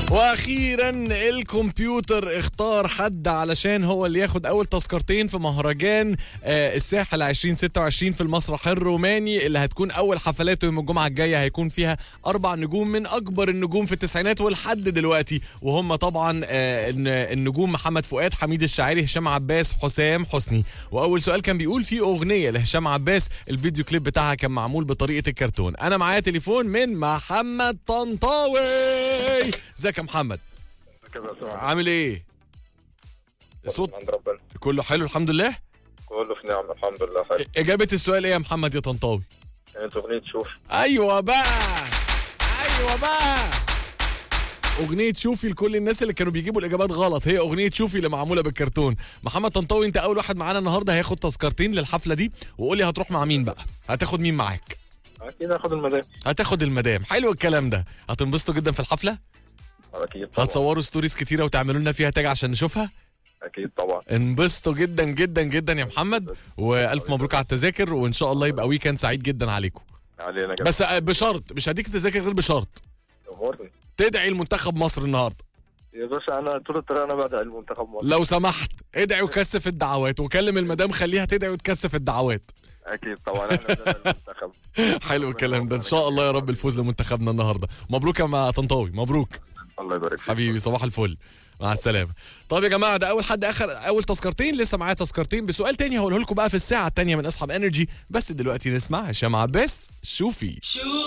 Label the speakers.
Speaker 1: واخيرا الكمبيوتر اختار حد علشان هو اللي ياخد اول تذكرتين في مهرجان آه، الساحل 2026 في المسرح الروماني اللي هتكون اول حفلاته يوم الجمعه الجايه هيكون فيها اربع نجوم من اكبر النجوم في التسعينات ولحد دلوقتي وهم طبعا آه، الن- النجوم محمد فؤاد حميد الشاعري هشام عباس حسام حسني واول سؤال كان بيقول في اغنيه لهشام عباس الفيديو كليب بتاعها كان معمول بطريقه الكرتون انا معايا تليفون من محمد طنطاوي ازيك يا محمد
Speaker 2: كده سمع
Speaker 1: عامل ايه الصوت
Speaker 2: عند ربنا
Speaker 1: كله حلو الحمد لله
Speaker 2: كله في نعم الحمد لله حلو
Speaker 1: اجابه السؤال ايه يا محمد يا طنطاوي
Speaker 2: كانت اغنيه شوف
Speaker 1: ايوه بقى ايوه بقى اغنيه شوفي لكل الناس اللي كانوا بيجيبوا الاجابات غلط هي اغنيه شوفي اللي معموله بالكرتون محمد طنطاوي انت اول واحد معانا النهارده هياخد تذكرتين للحفله دي وقول لي هتروح مع مين بقى هتاخد مين معاك
Speaker 2: اكيد هاخد المدام
Speaker 1: هتاخد المدام حلو الكلام ده هتنبسطوا جدا في الحفله
Speaker 2: اكيد طبعا
Speaker 1: هتصوروا ستوريز كتيره وتعملوا لنا فيها تاج عشان نشوفها
Speaker 2: اكيد طبعا
Speaker 1: انبسطوا جدا جدا جدا يا محمد والف مبروك على التذاكر وان شاء الله يبقى ويكند سعيد جدا عليكم
Speaker 2: علينا كده
Speaker 1: بس بشرط مش هديك التذاكر غير بشرط
Speaker 2: امورني
Speaker 1: تدعي المنتخب مصر النهارده
Speaker 2: يا باشا انا طول الطريق انا بدعي المنتخب مصر
Speaker 1: لو سمحت ادعي وكثف الدعوات وكلم المدام خليها تدعي وتكثف الدعوات
Speaker 2: اكيد طبعا احنا بدعي المنتخب
Speaker 1: حلو الكلام ده ان شاء الله يا رب الفوز لمنتخبنا النهارده مبروك يا ما طنطاوي مبروك
Speaker 2: الله يبارك فيك
Speaker 1: حبيبي صباح الفل مع السلامه طيب يا جماعه ده اول حد اخر اول تذكرتين لسه معايا تذكرتين بسؤال تاني هقوله لكم بقى في الساعه التانيه من اصحاب انرجي بس دلوقتي نسمع هشام عباس شوفي